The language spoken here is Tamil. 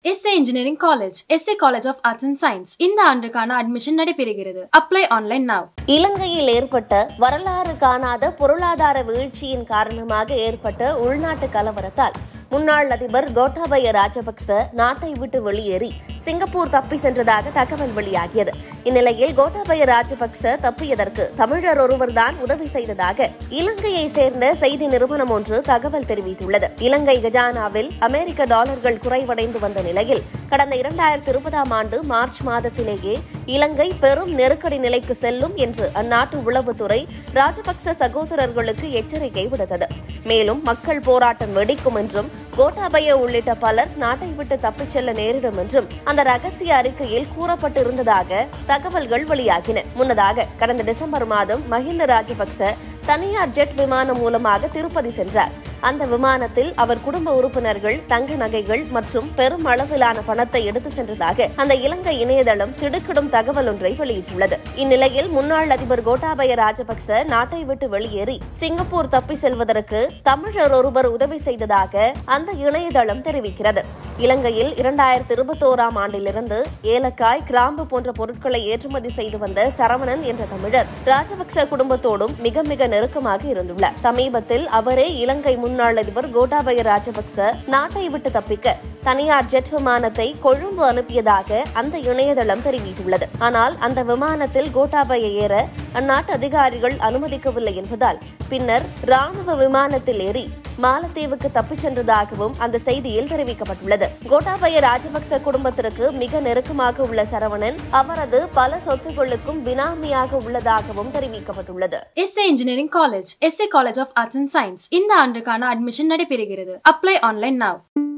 S A engineering college SA college of arts and science இந்த ஆண்டுக்கான அட்மிஷன் நடைபெறுகிறது அப்ளை ஆன்லைன் now இலங்கையில் ஏற்பட்ட வரலாறு காணாத பொருளாதார வீழ்ச்சியின் காரணமாக ஏற்பட்ட உள்நாட்டு கலவரத்தால் முன்னாள் அதிபர் கோட்டாபய ராஜபக்ச நாட்டை விட்டு வெளியேறி சிங்கப்பூர் தப்பி சென்றதாக தகவல் வெளியாகியது இந்நிலையில் கோட்டாபய ராஜபக்ச தப்பியதற்கு தமிழர் ஒருவர்தான் உதவி செய்ததாக இலங்கையை சேர்ந்த செய்தி நிறுவனம் ஒன்று தகவல் தெரிவித்துள்ளது இலங்கை கஜானாவில் அமெரிக்க டாலர்கள் குறைவடைந்து வந்த நிலையில் கடந்த இரண்டாயிரத்தி இருபதாம் ஆண்டு மார்ச் மாதத்திலேயே இலங்கை பெரும் நெருக்கடி நிலைக்கு செல்லும் என்று அந்நாட்டு உளவுத்துறை ராஜபக்ச சகோதரர்களுக்கு எச்சரிக்கை விடுத்தது மேலும் மக்கள் போராட்டம் வெடிக்கும் என்றும் கோட்டாபய உள்ளிட்ட பலர் நாட்டை விட்டு தப்பிச் செல்ல நேரிடும் என்றும் அந்த ரகசிய அறிக்கையில் கூறப்பட்டிருந்ததாக தகவல்கள் வெளியாகின முன்னதாக கடந்த டிசம்பர் மாதம் மஹிந்த ராஜபக்ச தனியார் ஜெட் விமானம் மூலமாக திருப்பதி சென்றார் அந்த விமானத்தில் அவர் குடும்ப உறுப்பினர்கள் தங்க நகைகள் மற்றும் பெரும் அளவிலான பணத்தை எடுத்து சென்றதாக அந்த இலங்கை இணையதளம் திடுக்கிடும் தகவல் ஒன்றை வெளியிட்டுள்ளது இந்நிலையில் முன்னாள் அதிபர் கோட்டாபய ராஜபக்ச நாட்டை விட்டு வெளியேறி சிங்கப்பூர் தப்பி செல்வதற்கு தமிழர் ஒருவர் உதவி செய்ததாக அந்த இணையதளம் தெரிவிக்கிறது இலங்கையில் இரண்டாயிரத்தி இருபத்தோராம் ஆண்டிலிருந்து ஏலக்காய் கிராம்பு போன்ற பொருட்களை ஏற்றுமதி செய்து வந்த சரவணன் என்ற தமிழர் ராஜபக்ச குடும்பத்தோடும் மிக மிக நெருக்கமாக இருந்துள்ளார் சமீபத்தில் அவரே இலங்கை முன்னாள் அதிபர் கோட்டாபய ராஜபக்ச நாட்டை விட்டு தப்பிக்க தனியார் ஜெட் விமானத்தை கொழும்பு அனுப்பியதாக அந்த இணையதளம் தெரிவித்துள்ளது ஆனால் அந்த விமானத்தில் கோட்டாபய ஏற அந்நாட்டு அதிகாரிகள் அனுமதிக்கவில்லை என்பதால் பின்னர் ராணுவ விமானத்தில் ஏறி மாலத்தீவுக்கு தப்பிச் சென்றதாகவும் அந்த செய்தியில் தெரிவிக்கப்பட்டுள்ளது கோட்டாபய ராஜபக்ச குடும்பத்திற்கு மிக நெருக்கமாக உள்ள சரவணன் அவரது பல சொத்துக்களுக்கும் பினாமியாக உள்ளதாகவும் தெரிவிக்கப்பட்டுள்ளது SA engineering college SA college of arts and science இந்த ஆண்டுக்கான அட்மிஷன் நடைபெறுகிறது அப்ளை ஆன்லைன் now